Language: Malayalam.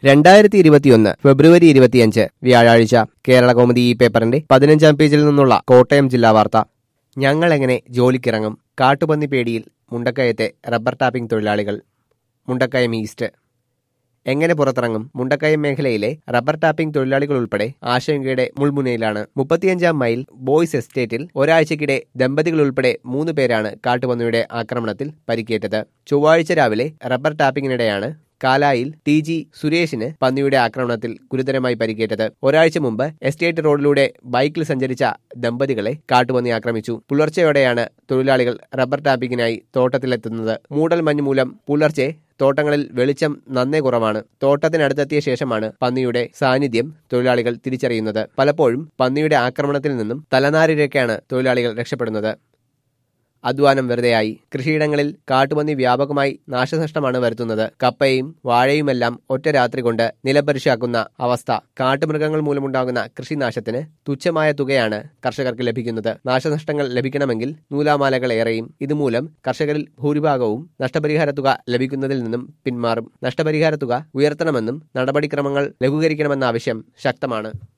രണ്ടായിരത്തി ഇരുപത്തിയൊന്ന് ഫെബ്രുവരി ഇരുപത്തിയഞ്ച് വ്യാഴാഴ്ച കേരള കോമഡി ഈ പേപ്പറിന്റെ പതിനഞ്ചാം പേജിൽ നിന്നുള്ള കോട്ടയം ജില്ലാ വാർത്ത ഞങ്ങൾ എങ്ങനെ ജോലിക്കിറങ്ങും കാട്ടുപന്നി പേടിയിൽ മുണ്ടക്കയത്തെ റബ്ബർ ടാപ്പിംഗ് തൊഴിലാളികൾ മുണ്ടക്കയം ഈസ്റ്റ് എങ്ങനെ പുറത്തിറങ്ങും മുണ്ടക്കയം മേഖലയിലെ റബ്ബർ ടാപ്പിംഗ് തൊഴിലാളികൾ ഉൾപ്പെടെ ആശങ്കയുടെ മുൾമുനയിലാണ് മുപ്പത്തിയഞ്ചാം മൈൽ ബോയ്സ് എസ്റ്റേറ്റിൽ ഒരാഴ്ചക്കിടെ ദമ്പതികൾ ഉൾപ്പെടെ മൂന്ന് പേരാണ് കാട്ടുപന്നിയുടെ ആക്രമണത്തിൽ പരിക്കേറ്റത് ചൊവ്വാഴ്ച രാവിലെ റബ്ബർ ടാപ്പിംഗിനിടെയാണ് കാലായിൽ ടി ജി സുരേഷിന് പന്നിയുടെ ആക്രമണത്തിൽ ഗുരുതരമായി പരിക്കേറ്റത് ഒരാഴ്ച മുമ്പ് എസ്റ്റേറ്റ് റോഡിലൂടെ ബൈക്കിൽ സഞ്ചരിച്ച ദമ്പതികളെ കാട്ടുപന്നി ആക്രമിച്ചു പുലർച്ചെയോടെയാണ് തൊഴിലാളികൾ റബ്ബർ ടാപ്പിംഗിനായി തോട്ടത്തിലെത്തുന്നത് മൂടൽ മഞ്ഞ് മൂലം പുലർച്ചെ തോട്ടങ്ങളിൽ വെളിച്ചം നന്നേ കുറവാണ് തോട്ടത്തിനടുത്തെത്തിയ ശേഷമാണ് പന്നിയുടെ സാന്നിധ്യം തൊഴിലാളികൾ തിരിച്ചറിയുന്നത് പലപ്പോഴും പന്നിയുടെ ആക്രമണത്തിൽ നിന്നും തലനാരിഴക്കാണ് തൊഴിലാളികൾ രക്ഷപ്പെടുന്നത് അധ്വാനം വെറുതെയായി കൃഷിയിടങ്ങളിൽ കാട്ടുപന്നി വ്യാപകമായി നാശനഷ്ടമാണ് വരുത്തുന്നത് കപ്പയും വാഴയുമെല്ലാം ഒറ്റ രാത്രി കൊണ്ട് നിലപരിശാക്കുന്ന അവസ്ഥ കാട്ടുമൃഗങ്ങൾ മൂലമുണ്ടാകുന്ന കൃഷിനാശത്തിന് തുച്ഛമായ തുകയാണ് കർഷകർക്ക് ലഭിക്കുന്നത് നാശനഷ്ടങ്ങൾ ലഭിക്കണമെങ്കിൽ നൂലാമാലകൾ ഏറെയും ഇതുമൂലം കർഷകരിൽ ഭൂരിഭാഗവും നഷ്ടപരിഹാര തുക ലഭിക്കുന്നതിൽ നിന്നും പിന്മാറും നഷ്ടപരിഹാര തുക ഉയർത്തണമെന്നും നടപടിക്രമങ്ങൾ ലഘൂകരിക്കണമെന്ന ആവശ്യം ശക്തമാണ്